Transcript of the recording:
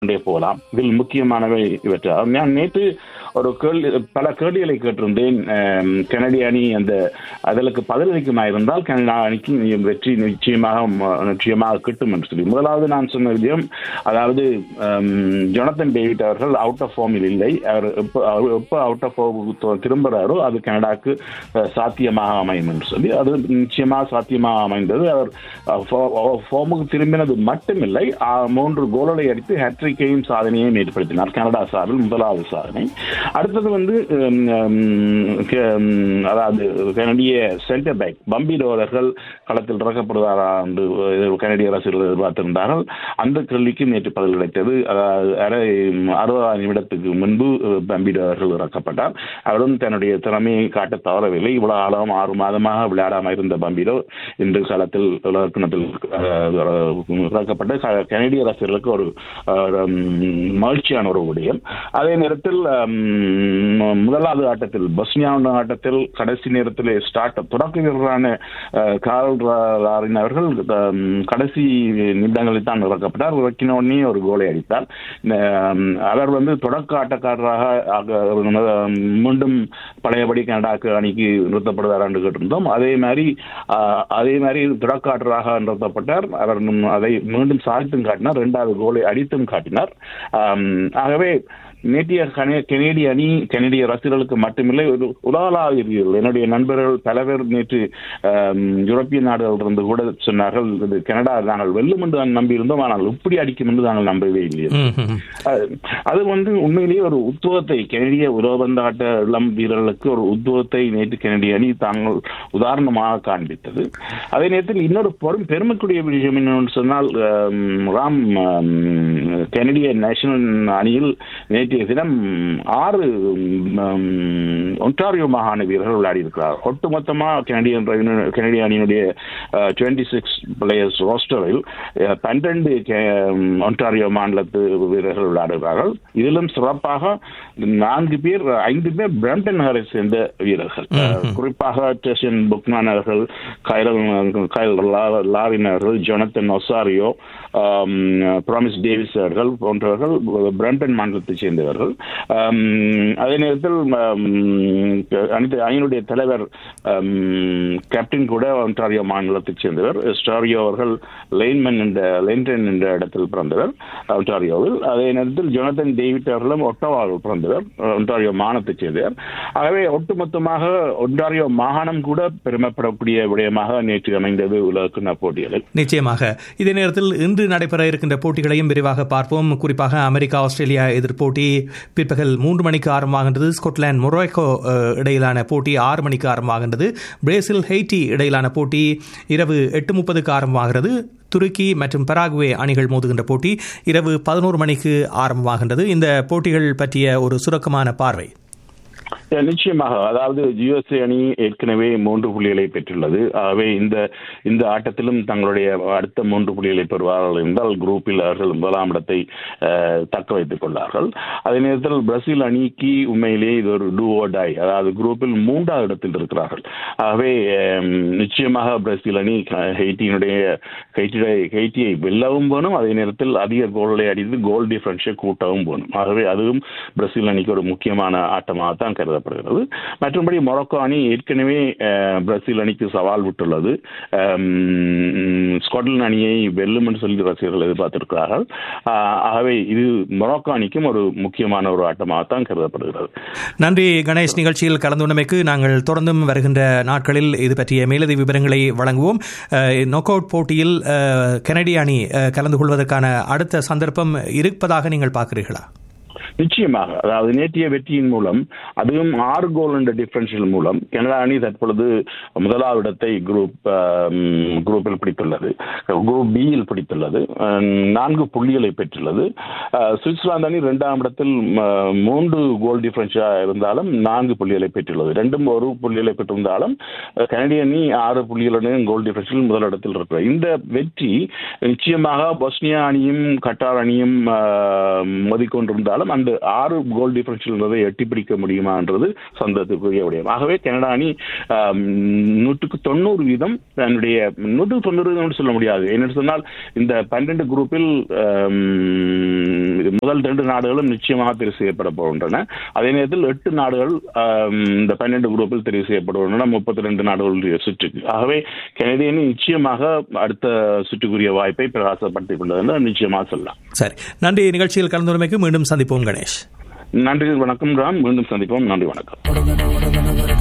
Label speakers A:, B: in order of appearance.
A: கொண்டே போகலாம் இதில் முக்கியமானவை இவற்றை நான் நேற்று ஒரு கேள்வி பல கேள்விகளை கேட்டிருந்தேன் அம், கனடிய அணி அந்த அதற்கு பதிலளிக்குமா இருந்தால் கனடா அணிக்கு வெற்றி நிச்சயமாக ம- நிச்சயமாக கிட்டும் என்று சொல்லி முதலாவது நான் சொன்ன விதம் அதாவது அம், ஜொனத்தன் டேவிட் அவர்கள் அவுட் ஆஃப் ஃபார்மில் இல்லை அவர் எப்போ அவர் எப்போ அவுட் ஆஃப் ஃபார்ம் திரும்புகிறாரோ அது கனடாக்கு அஹ், சாத்தியமாக அமையும் என்று சொல்லி அது நிச்சயமாக சாத்தியமாக அமைந்தது அவர் ஃபார்முக்கு திரும்பினது மட்டுமில்லை ஆ, மூன்று கோல்களை அடித்து ஹேட்ரிக்கையும் சாதனையையும் ஏற்படுத்தினார் கனடா சார்பில் முதலாவது சாதனை அடுத்தது வந்து ஹம், ஹம், க- ஹம், அதாவது கனடிய சென்டர் பேக் பம்பி அவர்கள் களத்தில் இறக்கப்படுவாரா என்று எதிர்- கனடிய அரசியல் எதிர்பார்த்திருந்தார்கள் அந்த கேள்விக்கு நேற்று பதில் கிடைத்தது அதாவது அரை அறுபதாம் நிமிடத்துக்கு முன்பு அஹ், பம்பி அவர்கள் இறக்கப்பட்டார் அவரும் தன்னுடைய திறமையை காட்ட தவறவில்லை இவ்வளவு காலம் ஆறு மாதமாக விளையாடாமல் இருந்த பம்பிடோ இன்று களத்தில் இலக்கணத்தில் இறக்கப்பட்ட க- கனடிய ரசிகர்களுக்கு ஒரு அஹ், உம், மகிழ்ச்சியான ஒரு விடயம் அதே நேரத்தில் உம், முதலாவது ஆட்டத்தில் பஸ்னியா ஆட்டத்தில் கடைசி நேரத்தில் ஸ்டார்ட் தொடக்க வீரரான அஹ், கார்ல் ரா- லாரின் அவர்கள் உம், கடைசி நிமிடங்களில் தான் இறக்கப்பட்டார் இறக்கின உடனே ஒரு கோலை அடித்தார் உம், அவர் வந்து தொடக்க ஆட்டக்காரராக ஆக- உம், மீண்டும் பழையபடி கனடாக்கு அணிக்கு நிறுத்தப்படுவார் என்று கேட்டிருந்தோம் அதே மாதிரி ஆஹ், அதே மாதிரி தொடக்க ஆட்டராக நிறுத்தப்பட்டார் அவர் உம், அதை மீண்டும் சாதித்தும் காட்டினார் இரண்டாவது கோலை அடித்தும் காட்டினார் ஆம், ஆகவே நேற்றைய கனே- கனேடிய அணி கனடிய ரசிகர்களுக்கு மட்டுமில்லை ஒரு உலகளாவியர்கள் என்னுடைய நண்பர்கள் பல பேர் நேற்று ஆம், யூரோப்பிய நாடுகளிலிருந்து கூட சொன்னார்கள் இது கனடா நாங்கள் வெல்லும் என்று தான் நம்பியிருந்தோம் ஆனால் இப்படி அடிக்கும் என்று நாங்கள் நம்பவே இல்லை
B: ம், ம், ம்.
A: அது அது வந்து உண்மையிலேயே ஒரு உத்துவத்தை கனடிய உலகபந்தாட்ட இளம் வீரர்களுக்கு ஒரு உத்துவத்தை நேற்று கனடிய அணி தாங்கள் உதாரணமாக காண்பித்தது அதே நேரத்தில் இன்னொரு பெரும் பெருமைக்குரிய விஷயம் என்னன்னு சொன்னால் ஆம், ராம் ஆம், கனடிய நேஷனல் அணியில் நேற்றைய தினம் ஆறு ஆம், ஒன்டாரியோ மாகாண வீரர்கள் விளையாடி இருக்கிறார் ஒட்டுமொத்தமாக கனடியன் ரெவென்யூ- கனடிய அணியினுடைய டுவெண்ட்டி சிக்ஸ் பிளேயர்ஸ் ரோஸ்டரில் பன்னிரண்டு ஒன்டாரியோ மாநிலத்து வீரர்கள் விளையாடுகிறார்கள் இதிலும் சிறப்பாக நான்கு பேர் ஐந்து பேர் பிரம்டன் நகரை சேர்ந்த வீரர்கள் அஹ், குறிப்பாக டெஷன் புக்னான் அவர்கள் கைரல் கைல் லா- லாரின் அவர்கள் ஜொனத்தன் ஒசாரியோ ப்ராமிஸ் டேவிஸ் அவர்கள் போன்றவர்கள் பிரம்டன் மாநிலத்தைச் சேர்ந்தவர்கள் ஆம், அதே நேரத்தில் ஆம், அனைத்து அணியினுடைய தலைவர் ஆம், கேப்டன் கூட ஒன்டாரியோ மாநிலத்தைச் சேர்ந்தவர் ஸ்டாரியோ அவர்கள் லைன்மன் என்ற லைன்டன் என்ற இடத்தில் பிறந்தவர் ஒன்டாரியோவில் அதே நேரத்தில் ஜொனத்தன் டேவிட் அவர்களும் ஒட்டவாவில் பிறந்தவர் ஒன்டாரியோ மாகாணத்தைச் சேர்ந்தவர் ஆகவே ஒட்டுமொத்தமாக ஒன்டாரியோ மாகாணம் கூட பெருமைப்படக்கூடிய விடயமாக நேற்று அமைந்தது உலகக்கிண்ண போட்டிகளில்
B: நிச்சயமாக இதே நேரத்தில் இன்று நடைபெற இருக்கின்ற போட்டிகளையும் விரிவாக பார்ப்போம் குறிப்பாக அமெரிக்கா ஆஸ்திரேலியா எதிர்போட்டி பிற்பகல் மூன்று மணிக்கு ஆரம்பமாகின்றது ஸ்கொட்லாந்து மொரோக்கோ அஹ், இடையிலான போட்டி ஆறு மணிக்கு ஆரம்பமாகின்றது பிரேசில் ஹெய்டி இடையிலான போட்டி இரவு எட்டு முப்பதுக்கு ஆரம்பமாகிறது துருக்கி மற்றும் பராகுவே அணிகள் மோதுகின்ற போட்டி இரவு பதினோரு மணிக்கு ஆரம்பமாகின்றது இந்த போட்டிகள் பற்றிய ஒரு சுருக்கமான பார்வை
A: Yeah, நிச்சயமாக அதாவது யுஎஸ்ஏ அணி ஏற்கனவே மூன்று புள்ளிகளை பெற்றுள்ளது ஆகவே இந்த இந்த ஆட்டத்திலும் தங்களுடைய அடுத்த மூன்று புள்ளிகளை பெறுவார்கள் என்றால் குரூப்பில் அவர்கள் முதலாம் இடத்தை அஹ், தக்க வைத்துக் கொள்ளார்கள் அதே நேரத்தில் பிரேசில் அணிக்கு உண்மையிலேயே இது ஒரு டூ டாய் அதாவது குரூப்பில் மூன்றாவது இடத்தில் இருக்கிறார்கள் ஆகவே அஹ், நிச்சயமாக பிரேசில் அணி அஹ், ஹெய்ட்டியினுடைய ஹெய்ட்டியை ஹெய்ட்டியை வெல்லவும் வேணும் அதே நேரத்தில் அதிக கோல்களை அடித்து கோல் டிஃபரன்ஸை கூட்டவும் வேணும் ஆகவே அதுவும் பிரேசில் அணிக்கு ஒரு முக்கியமான ஆட்டமாக தான் கருதப்படுகிறது மற்றபடி மொரோக்கோ அணி ஏற்கனவே அஹ், பிரேசில் அணிக்கு சவால் விட்டுள்ளது அம், ஸ்காட்லாந்து அணியை வெல்லும் என்று சொல்லி ரசிகர்கள் எதிர்பார்த்திருக்கிறார்கள் ஆஹ், ஆகவே இது மொரோக்கோ அணிக்கும் ஒரு முக்கியமான ஒரு ஆட்டமாக தான் கருதப்படுகிறது
B: நன்றி கணேஷ் நிகழ்ச்சியில் கலந்து கொண்டமைக்கு நாங்கள் தொடர்ந்தும் வருகின்ற நாட்களில் இது பற்றிய மேலதிக விவரங்களை வழங்குவோம் நொக் அவுட் போட்டியில் அஹ், கனடிய அணி அஹ், கலந்து கொள்வதற்கான அடுத்த சந்தர்ப்பம் இருப்பதாக நீங்கள் பார்க்கிறீர்களா
A: நிச்சயமாக அதாவது நேற்றைய வெற்றியின் மூலம் அதுவும் ஆறு கோல் என்ற டிஃபரன்ஷியல் மூலம் கனடா அணி தற்பொழுது முதலாவது இடத்தை குரூப் ஆம், குரூப்பில் பிடித்துள்ளது குரூப் பியில் பிடித்துள்ளது அஹ், நான்கு புள்ளிகளை பெற்றுள்ளது அஹ், சுவிட்சர்லாந்து அணி இரண்டாம் இடத்தில் ம, மூன்று கோல் டிஃபரன்ஷியாக இருந்தாலும் நான்கு புள்ளிகளை பெற்றுள்ளது ரெண்டும் ஒரு புள்ளிகளை பெற்றிருந்தாலும் அஹ், கனடிய அணி ஆறு புள்ளிகளுடன் கோல் டிஃபரன்ஷியல் முதலிடத்தில் இருக்கிறது இந்த வெற்றி நிச்சயமாக பொஸ்னியா அணியும் கட்டார் அணியும் ஆஹ், மோதிக்கொண்டிருந்தாலும் அந்த இரண்டு ஆறு கோல் டிஃபரன்ஷியல் எட்டி பிடிக்க முடியுமான்றது சந்தேகத்துக்குரிய விடயம் ஆகவே கனடா அணி ஆம், நூற்றுக்கு தொண்ணூறு வீதம் தன்னுடைய நூற்றுக்கு தொண்ணூறு வீதம் சொல்ல முடியாது என்ன சொன்னால் இந்த பன்னெண்டு குரூப்பில் ஆம், முதல் ரெண்டு நாடுகளும் நிச்சயமாக தெரிவு செய்யப்பட போகின்றன அதே நேரத்தில் எட்டு நாடுகள் ஆம், இந்த பன்னெண்டு குரூப்பில் தெரிவு செய்யப்படுகின்றன முப்பத்தி ரெண்டு நாடுகளுடைய சுற்றுக்கு ஆகவே கனடிய அணி நிச்சயமாக அடுத்த சுற்றுக்குரிய வாய்ப்பை பிரகாசப்படுத்திக் கொண்டது என்று நிச்சயமாக சொல்லலாம்
B: சரி நன்றி நிகழ்ச்சியில் கலந்துரைமைக்கு மீண்டும் சந்திப்போம் கணேஷ்
A: நன்றி வணக்கம் ராம் மீண்டும் சந்திப்போம் நன்றி வணக்கம்